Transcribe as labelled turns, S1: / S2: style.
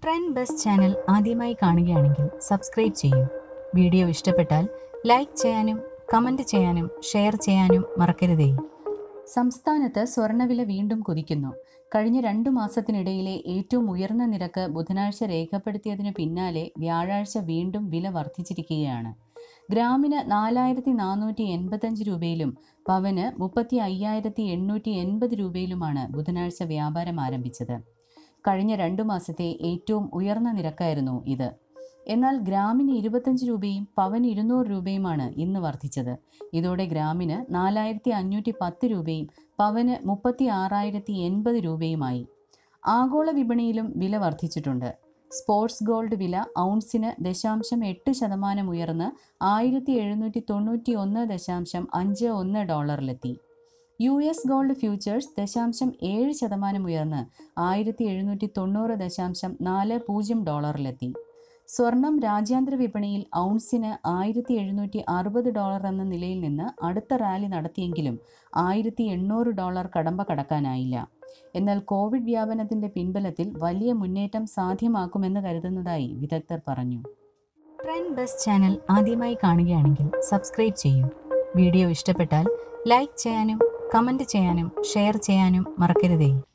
S1: trend bus channel ആദ്യമായി കാണുകയാണെങ്കിൽ subscribe ചെയ്യൂ വീഡിയോ ഇഷ്ടപ്പെട്ടാൽ ലൈക്ക് ചെയ്യാനും കമൻറ്റ് ചെയ്യാനും ഷെയർ ചെയ്യാനും മറക്കരുതേ സംസ്ഥാനത്ത് സ്വർണ്ണവില വീണ്ടും കുതിക്കുന്നു കഴിഞ്ഞ രണ്ടു മാസത്തിനിടയിലെ ഏറ്റവും ഉയർന്ന നിരക്ക് ബുധനാഴ്ച രേഖപ്പെടുത്തിയതിനു പിന്നാലെ വ്യാഴാഴ്ച വീണ്ടും വില വർദ്ധിച്ചിരിക്കുകയാണ് ഗ്രാമിന് നാലായിരത്തി നാനൂറ്റി എൺപത്തഞ്ച് രൂപയിലും പവന് മുപ്പത്തി അയ്യായിരത്തി എണ്ണൂറ്റി എൺപത് രൂപയിലുമാണ് ബുധനാഴ്ച വ്യാപാരം ആരംഭിച്ചത് കഴിഞ്ഞ രണ്ടു മാസത്തെ ഏറ്റവും ഉയർന്ന നിരക്കായിരുന്നു ഇത് എന്നാൽ ഗ്രാമിന് ഇരുപത്തഞ്ച് രൂപയും പവന് ഇരുന്നൂറ് രൂപയുമാണ് ഇന്ന് വർദ്ധിച്ചത് ഇതോടെ ഗ്രാമിന് നാലായിരത്തി അഞ്ഞൂറ്റി പത്ത് രൂപയും പവന് മുപ്പത്തി ആറായിരത്തി എൺപത് രൂപയുമായി ആഗോള വിപണിയിലും വില വർദ്ധിച്ചിട്ടുണ്ട് സ്പോർട്സ് ഗോൾഡ് വില ഔൺസിന് ദശാംശം എട്ട് ശതമാനം ഉയർന്ന് ആയിരത്തി എഴുന്നൂറ്റി തൊണ്ണൂറ്റി ഒന്ന് ദശാംശം അഞ്ച് ഒന്ന് ഡോളറിലെത്തി യു എസ് ഗോൾഡ് ഫ്യൂച്ചേഴ്സ് ദശാംശം ഏഴ് ശതമാനം ഉയർന്ന് ആയിരത്തി എഴുന്നൂറ്റി തൊണ്ണൂറ് ദശാംശം നാല് പൂജ്യം ഡോളറിലെത്തി സ്വർണം രാജ്യാന്തര വിപണിയിൽ ഔൺസിന് ആയിരത്തി എഴുന്നൂറ്റി അറുപത് ഡോളർ എന്ന നിലയിൽ നിന്ന് അടുത്ത റാലി നടത്തിയെങ്കിലും ആയിരത്തി എണ്ണൂറ് ഡോളർ കടമ്പ കടക്കാനായില്ല എന്നാൽ കോവിഡ് വ്യാപനത്തിന്റെ പിൻബലത്തിൽ വലിയ മുന്നേറ്റം സാധ്യമാക്കുമെന്ന് കരുതുന്നതായി വിദഗ്ധർ പറഞ്ഞു ട്രെൻഡ് ബസ് ചാനൽ ആദ്യമായി കാണുകയാണെങ്കിൽ സബ്സ്ക്രൈബ് ചെയ്യൂ വീഡിയോ ഇഷ്ടപ്പെട്ടാൽ ലൈക്ക് ചെയ്യാനും കമൻറ്റ് ചെയ്യാനും ഷെയർ ചെയ്യാനും മറക്കരുതേ